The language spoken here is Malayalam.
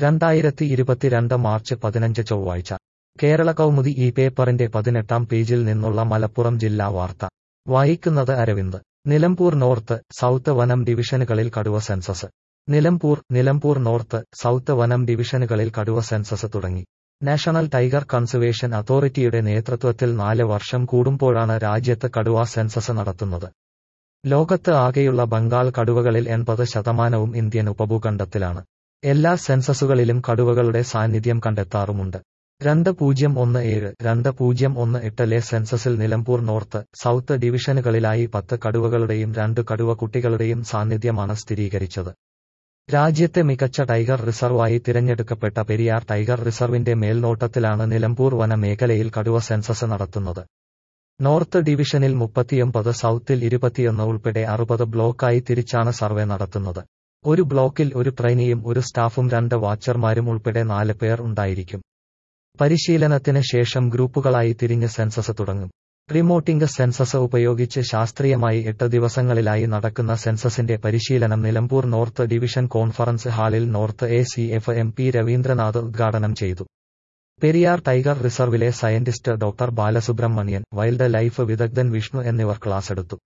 രണ്ടായിരത്തി ഇരുപത്തിരണ്ട് മാർച്ച് പതിനഞ്ച് ചൊവ്വാഴ്ച കേരള കൗമുദി ഈ പേപ്പറിന്റെ പതിനെട്ടാം പേജിൽ നിന്നുള്ള മലപ്പുറം ജില്ലാ വാർത്ത വായിക്കുന്നത് അരവിന്ദ് നിലമ്പൂർ നോർത്ത് സൗത്ത് വനം ഡിവിഷനുകളിൽ കടുവ census Nilambur Nilambur north south വനം ഡിവിഷനുകളിൽ കടുവ സെൻസസ് തുടങ്ങി നാഷണൽ ടൈഗർ കൺസർവേഷൻ അതോറിറ്റിയുടെ നേതൃത്വത്തിൽ നാല് വർഷം കൂടുമ്പോഴാണ് രാജ്യത്ത് കടുവ സെൻസസ് നടത്തുന്നത് ലോകത്ത് ആകെയുള്ള ബംഗാൾ കടുവകളിൽ എൺപത് ശതമാനവും ഇന്ത്യൻ ഉപഭൂഖണ്ഡത്തിലാണ് എല്ലാ സെൻസസുകളിലും കടുവകളുടെ സാന്നിധ്യം കണ്ടെത്താറുമുണ്ട് രണ്ട് പൂജ്യം ഒന്ന് ഏഴ് രണ്ട് പൂജ്യം ഒന്ന് എട്ടിലെ സെൻസസിൽ നിലമ്പൂർ നോർത്ത് സൗത്ത് ഡിവിഷനുകളിലായി പത്ത് കടുവകളുടെയും രണ്ട് കടുവ കുട്ടികളുടെയും സാന്നിധ്യമാണ് സ്ഥിരീകരിച്ചത് രാജ്യത്തെ മികച്ച ടൈഗർ റിസർവായി തിരഞ്ഞെടുക്കപ്പെട്ട പെരിയാർ ടൈഗർ റിസർവിന്റെ മേൽനോട്ടത്തിലാണ് നിലമ്പൂർ വന മേഖലയിൽ കടുവ സെൻസസ് നടത്തുന്നത് നോർത്ത് ഡിവിഷനിൽ മുപ്പത്തിയൊമ്പത് സൗത്തിൽ ഇരുപത്തിയൊന്ന് ഉൾപ്പെടെ അറുപത് ബ്ലോക്കായി തിരിച്ചാണ് സർവേ നടത്തുന്നത് ഒരു ബ്ലോക്കിൽ ഒരു ട്രെയിനിയും ഒരു സ്റ്റാഫും രണ്ട് വാച്ചർമാരും ഉൾപ്പെടെ നാല് പേർ ഉണ്ടായിരിക്കും പരിശീലനത്തിന് ശേഷം ഗ്രൂപ്പുകളായി തിരിഞ്ഞ് സെൻസസ് തുടങ്ങും റിമോട്ടിംഗ് സെൻസസ് ഉപയോഗിച്ച് ശാസ്ത്രീയമായി എട്ട് ദിവസങ്ങളിലായി നടക്കുന്ന സെൻസസിന്റെ പരിശീലനം നിലമ്പൂർ നോർത്ത് ഡിവിഷൻ കോൺഫറൻസ് ഹാളിൽ north A C F M P Raveendranath ഉദ്ഘാടനം ചെയ്തു പെരിയാർ ടൈഗർ റിസർവിലെ scientist doctor Balasubramanian wild life വിദഗ്ധൻ വിഷ്ണു എന്നിവർ ക്ലാസെടുത്തു